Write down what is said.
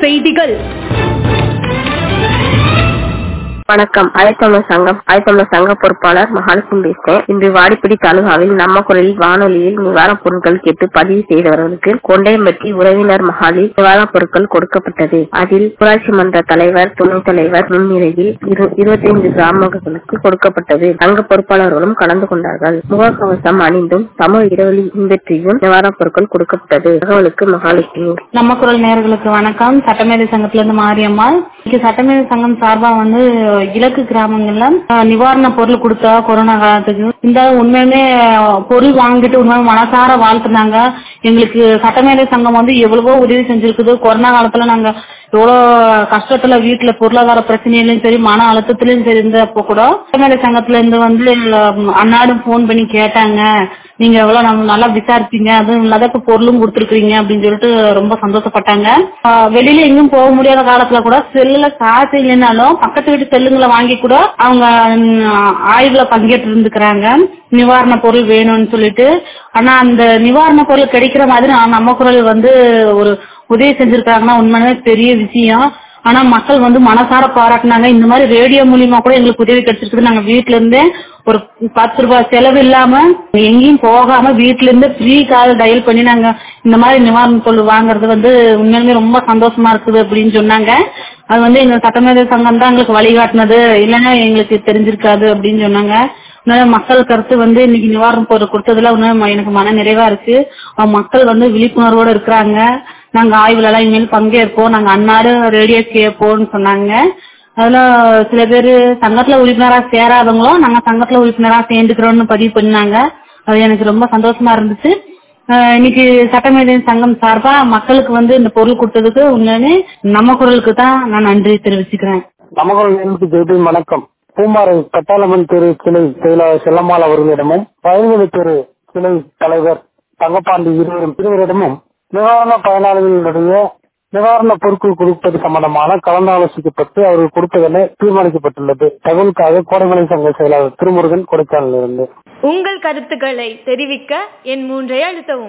செய்திகள் வணக்கம் அழைத்தமிழ் சங்கம் அழைத்தமிழ் சங்க பொறுப்பாளர் மகாலட்சுமி பேசுறேன் இன்று வாடிப்படி தாலுகாவில் நம்ம குரலில் வானொலியில் நிவாரணப் பொருட்கள் கேட்டு பதிவு செய்தவர்களுக்கு கொண்டையம்பட்டி உறவினர் மகாலில் நிவாரணப் பொருட்கள் கொடுக்கப்பட்டது அதில் ஊராட்சி மன்ற தலைவர் துணைத் தலைவர் முன்னிலையில் இருபத்தி ஐந்து கிராமங்களுக்கு கொடுக்கப்பட்டது சங்க பொறுப்பாளர்களும் கலந்து கொண்டார்கள் முகக்கவசம் அணிந்தும் சமூக இடைவெளி பின்பற்றியும் நிவாரணப் பொருட்கள் கொடுக்கப்பட்டது தகவலுக்கு மகாலட்சுமி நம்ம குரல் நேயர்களுக்கு வணக்கம் சட்டமேதை சங்கத்துல இருந்து மாரியம்மாள் இன்னைக்கு சட்டமேதை சங்கம் சார்பா வந்து இலக்கு கிராமங்கள்ல அஹ், நிவாரண பொருள் கொடுத்தா கொரோனா காலத்துக்கு இந்த உண்மையுமே அஹ், பொருள் வாங்கிட்டு உண்மையுமே மனசார வாழ்த்துனாங்க எங்களுக்கு சட்டமேதை சங்கம் வந்து எவ்வளவோ உதவி செஞ்சிருக்குது கொரோனா காலத்துல நாங்க எவ்வளோ கஷ்டத்துல வீட்டுல பொருளாதார பிரச்சனையிலும் சரி மன அழுத்தத்திலயும் சரி இருந்தப்போ கூட சட்டமேதை சங்கத்துல இருந்து வந்து அஹ், அன்னாடும் போன் பண்ணி கேட்டாங்க நீங்க எவ்வளவு நம்ம நல்லா விசாரிச்சீங்க அதுவும் இல்லாத இப்ப பொருளும் கொடுத்துருக்கீங்க அப்படின்னு சொல்லிட்டு ரொம்ப சந்தோஷப்பட்டாங்க ஆஹ் வெளியில எங்கேயும் போக முடியாத காலத்துல கூட செல்லுல காசு இல்லைனாலும் பக்கத்து வீட்டு செல்லுங்களை வாங்கி கூட அவங்க ம், ஆய்வுல பங்கேற்று இருந்துக்கிறாங்க நிவாரண பொருள் வேணும்னு சொல்லிட்டு ஆனா அந்த நிவாரண பொருள் கிடைக்கிற மாதிரி நான் நம்ம குரல் வந்து ஒரு உதவி செஞ்சிருக்காங்கன்னா உண்மையுமே பெரிய விஷயம் ஆனா மக்கள் வந்து மனசார பாராட்டினாங்க இந்த மாதிரி ரேடியோ மூலியமா கூட எங்களுக்கு உதவி கிடைச்சிருக்குது நாங்க வீட்ல இருந்தே ஒரு பத்து ரூபாய் செலவு இல்லாம எங்கேயும் போகாம வீட்ல இருந்து ஃப்ரீ கால் டயல் பண்ணி நாங்க இந்த மாதிரி நிவாரண பொருள் வாங்குறது வந்து உண்மையிலுமே ரொம்ப சந்தோஷமா இருக்குது அப்படின்னு சொன்னாங்க அது வந்து எங்க சட்டமேதை சங்கம் தான் எங்களுக்கு வழிகாட்டினது இல்லைன்னா எங்களுக்கு தெரிஞ்சிருக்காது அப்படின்னு சொன்னாங்க அதனால மக்கள் கருத்து வந்து இன்னைக்கு நிவாரண பொருள் கொடுத்ததுல இன்னும் எனக்கு மன நிறைவா இருக்கு அவங்க மக்கள் வந்து விழிப்புணர்வோட இருக்கிறாங்க நாங்க ஆய்வுல எல்லாம் இனிமேல் பங்கேற்போம் நாங்க அன்னாரும் ரேடியோ கேட்போம்னு சொன்னாங்க அதுல சில பேர் சங்கத்துல உறுப்பினரா சேராதவங்களும் நாங்க சங்கத்துல உறுப்பினரா சேர்ந்துக்கிறோம்னு பதிவு பண்ணாங்க அது எனக்கு ரொம்ப சந்தோஷமா இருந்துச்சு அஹ் இன்னைக்கு சட்டமேதை சங்கம் சார்பா மக்களுக்கு வந்து இந்த பொருள் கொடுத்ததுக்கு உண்மையுமே நம்ம குரலுக்கு தான் நான் நன்றி தெரிவிச்சுக்கிறேன் நமகல் நேர்முக ஜெய்பி வணக்கம் பூம்பாறை கட்டாளம்மன் தெரு கிளை செயலாளர் செல்லம்மாள் அவர்களிடமும் வயல்வெளி தெரு கிளை தலைவர் தங்கப்பாண்டி இருவரும் இருவரிடமும் நிவாரண பயனாளிகளுடைய நிவாரண பொருட்கள் கொடுப்பது சம்பந்தமான கலந்தாலோசிக்கப்பட்டு அவர்கள் கொடுப்பதென தீர்மானிக்கப்பட்டுள்ளது தகவலுக்காக கோடைமலை சங்க செயலாளர் திருமுருகன் கொடைக்கானலிருந்து உங்கள் கருத்துக்களை தெரிவிக்க என் மூன்றை அழுத்தவும்